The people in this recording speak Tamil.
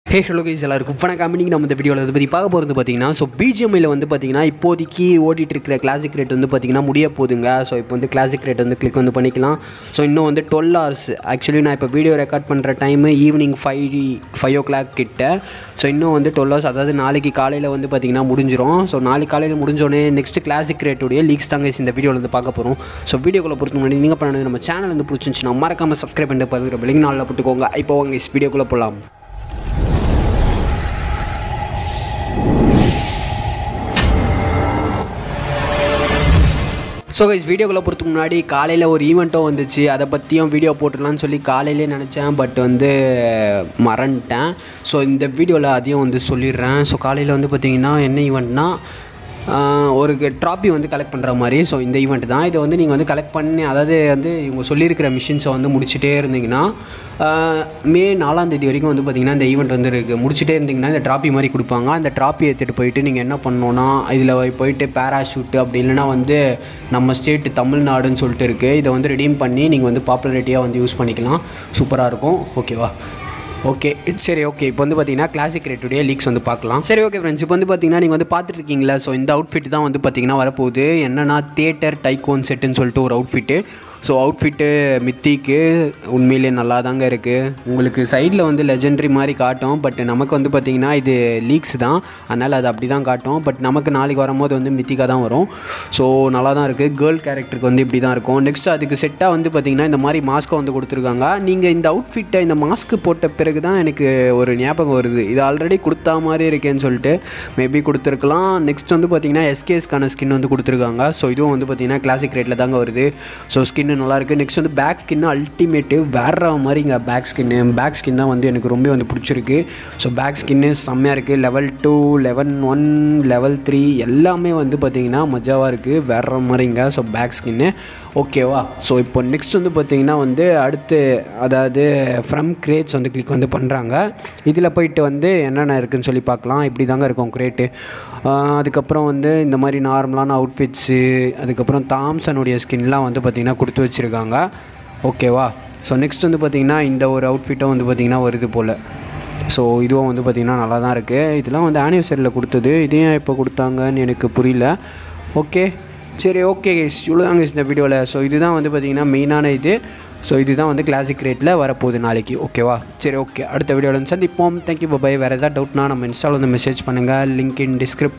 ஹே ஹலோ கைஸ் எல்லாருக்கும் வணக்கம் இன்னைக்கு நம்ம இந்த வீடியோவில் இதை பற்றி பார்க்க போகிறது பார்த்தீங்கன்னா ஸோ பிஜிஎம்ஐயில் வந்து பார்த்தீங்கன்னா இப்போதைக்கு ஓடிட்டு இருக்கிற கிளாசிக் ரேட் வந்து பார்த்தீங்கன்னா முடிய போகுதுங்க ஸோ இப்போ வந்து கிளாசிக் ரேட் வந்து கிளிக் வந்து பண்ணிக்கலாம் ஸோ இன்னும் வந்து டுவெல் ஹவர்ஸ் ஆக்சுவலி நான் இப்போ வீடியோ ரெக்கார்ட் பண்ணுற time evening five five o'clock கிட்ட ஸோ இன்னும் வந்து டுவெல் ஹவர்ஸ் அதாவது நாளைக்கு காலையில் வந்து பார்த்தீங்கன்னா முடிஞ்சிரும் ஸோ நாளைக்கு காலையில் முடிஞ்சோடனே நெக்ஸ்ட் கிளாசிக் ரேட்டுடைய லீக்ஸ் தாங்க இந்த வீடியோவில் வந்து பார்க்க போகிறோம் ஸோ வீடியோக்குள்ள பொறுத்த முன்னாடி நீங்கள் பண்ணது நம்ம சேனல் வந்து பிடிச்சிருந்துச்சுன்னா மறக்காமல் சப்ஸ்கிரைப் பண்ணிட்டு பார்த்துக்கிற பிள்ளைங்க நாளில் போட்டுக்கோங்க இப்போ வாங்க வீடியோக்குள்ளே போகலாம் ஸோ கைஸ் வீடியோக்குள்ளே பொறுத்துக்கு முன்னாடி காலையில் ஒரு ஈவெண்ட்டும் வந்துச்சு அதை பற்றியும் வீடியோ போட்டுடலான்னு சொல்லி காலையிலே நினச்சேன் பட் வந்து மறந்துட்டேன் ஸோ இந்த வீடியோவில் அதையும் வந்து சொல்லிடுறேன் ஸோ காலையில் வந்து பார்த்திங்கன்னா என்ன ஈவெண்ட்னா ஒரு ட்ராபி வந்து கலெக்ட் பண்ணுற மாதிரி ஸோ இந்த ஈவெண்ட் தான் இதை வந்து நீங்கள் வந்து கலெக்ட் பண்ணி அதாவது வந்து இவங்க சொல்லியிருக்கிற மிஷின்ஸை வந்து முடிச்சுட்டே இருந்தீங்கன்னா ஆஹ், மே நாலாம் தேதி வரைக்கும் வந்து பார்த்திங்கன்னா இந்த ஈவெண்ட் வந்து இருக்குது முடிச்சுட்டே இருந்தீங்கன்னா இந்த ட்ராபி மாதிரி கொடுப்பாங்க அந்த ட்ராப்பி எடுத்துகிட்டு போயிட்டு நீங்கள் என்ன பண்ணணுன்னா இதில் போயிட்டு பேராஷூட்டு அப்படி இல்லைன்னா வந்து நம்ம ஸ்டேட்டு தமிழ்நாடுன்னு சொல்லிட்டு இருக்குது இதை வந்து ரெடீம் பண்ணி நீங்கள் வந்து பாப்புலாரிட்டியாக வந்து யூஸ் பண்ணிக்கலாம் சூப்பராக இருக்கும் ஓகேவா ஓகே சரி ஓகே இப்போ வந்து பார்த்தீங்கன்னா கிளாசிக் ரேட்டுடைய லீக்ஸ் வந்து பார்க்கலாம் சரி ஓகே ஃப்ரெண்ட்ஸ் இப்போ வந்து பார்த்தீங்கன்னா நீங்கள் வந்து பார்த்துட்டு இருக்கீங்களா ஸோ இந்த அவுட்ஃபிட் தான் வந்து பார்த்தீங்கன்னா வரப்போகுது என்னன்னா தேட்டர் டைகோன் செட்டுன்னு சொல்லிட்டு ஒரு அவுட்ஃபிட்டு ஸோ அவுட்ஃபிட்டு மித்திக்கு உண்மையிலே நல்லா தாங்க இருக்குது உங்களுக்கு சைடில் வந்து லெஜெண்டரி மாதிரி காட்டும் பட் நமக்கு வந்து பார்த்தீங்கன்னா இது லீக்ஸ் தான் அதனால் அது அப்படி தான் காட்டும் பட் நமக்கு நாளைக்கு வரும்போது வந்து மித்திக்காக தான் வரும் ஸோ நல்லா தான் இருக்குது கேர்ள் கேரக்டருக்கு வந்து இப்படி தான் இருக்கும் நெக்ஸ்ட் அதுக்கு செட்டாக வந்து பார்த்தீங்கன்னா இந்த மாதிரி மாஸ்க்கை வந்து கொடுத்துருக்காங்க நீங்கள் இந்த அவுட்ஃபிட்டை இந்த மாஸ்க்கு போட்ட பிறகு தான் எனக்கு ஒரு ஞாபகம் வருது இது ஆல்ரெடி கொடுத்தா மாதிரி இருக்கேன்னு சொல்லிட்டு மேபி கொடுத்துருக்கலாம் நெக்ஸ்ட் வந்து பார்த்தீங்கன்னா எஸ்கேஸ்க்கான ஸ்கின் வந்து கொடுத்துருக்காங்க ஸோ இதுவும் வந்து பார்த்தீங்கன்னா கிளாசிக் ரேட்டில் தாங்க வருது ஸோ ஸ்கின்னு நல்லாயிருக்கு நெக்ஸ்ட் வந்து பேக் ஸ்கின்னு அல்டிமேட்டு வேற மாதிரிங்க பேக் ஸ்கின்னு பேக் ஸ்கின் தான் வந்து எனக்கு ரொம்ப வந்து பிடிச்சிருக்கு ஸோ பேக் ஸ்கின்னு செம்மையாக இருக்குது level two eleven one level three எல்லாமே வந்து பார்த்தீங்கன்னா மஜாவாக இருக்குது வேற மாதிரிங்க ஸோ பேக் ஸ்கின்னு ஓகேவா ஸோ இப்போ நெக்ஸ்ட் வந்து பார்த்தீங்கன்னா வந்து அடுத்து அதாவது ஃப்ரம் கிரேட்ஸ் வந்து கிளிக் வந்து பண்ணுறாங்க இதில் போயிட்டு வந்து என்னென்ன இருக்குன்னு சொல்லி பார்க்கலாம் இப்படி தாங்க இருக்கும் கிரேட்டு அதுக்கப்புறம் வந்து இந்த மாதிரி நார்மலான அவுட்ஃபிட்ஸு அதுக்கப்புறம் தாம்சனுடைய ஸ்கின்லாம் வந்து பார்த்திங்கன்னா கொடுத்து வச்சுருக்காங்க ஓகேவா ஸோ நெக்ஸ்ட் வந்து பார்த்திங்கன்னா இந்த ஒரு அவுட்ஃபிட்டும் வந்து பார்த்திங்கன்னா வருது போல் ஸோ இதுவும் வந்து பார்த்திங்கன்னா நல்லா தான் இருக்குது இதெல்லாம் வந்து ஆனிவர்சரியில் கொடுத்தது இதையும் இப்போ கொடுத்தாங்கன்னு எனக்கு புரியல ஓகே சரி ஓகே இவ்வளோ தாங்க இந்த வீடியோவில் ஸோ இதுதான் வந்து பார்த்திங்கன்னா மெயினான இது ஸோ இதுதான் வந்து கிளாசிக் ரேட்டில் வரப்போகுது நாளைக்கு ஓகேவா சரி ஓகே அடுத்த வீடியோவில் வந்து சந்திப்போம் தேங்க்யூ பாய் வேறு ஏதாவது டவுட்னா நம்ம இன்ஸ்டாவில் வந்து மெசேஜ் பண்ணுங்கள் லிங்க் இன் டிஸ்கிரிப்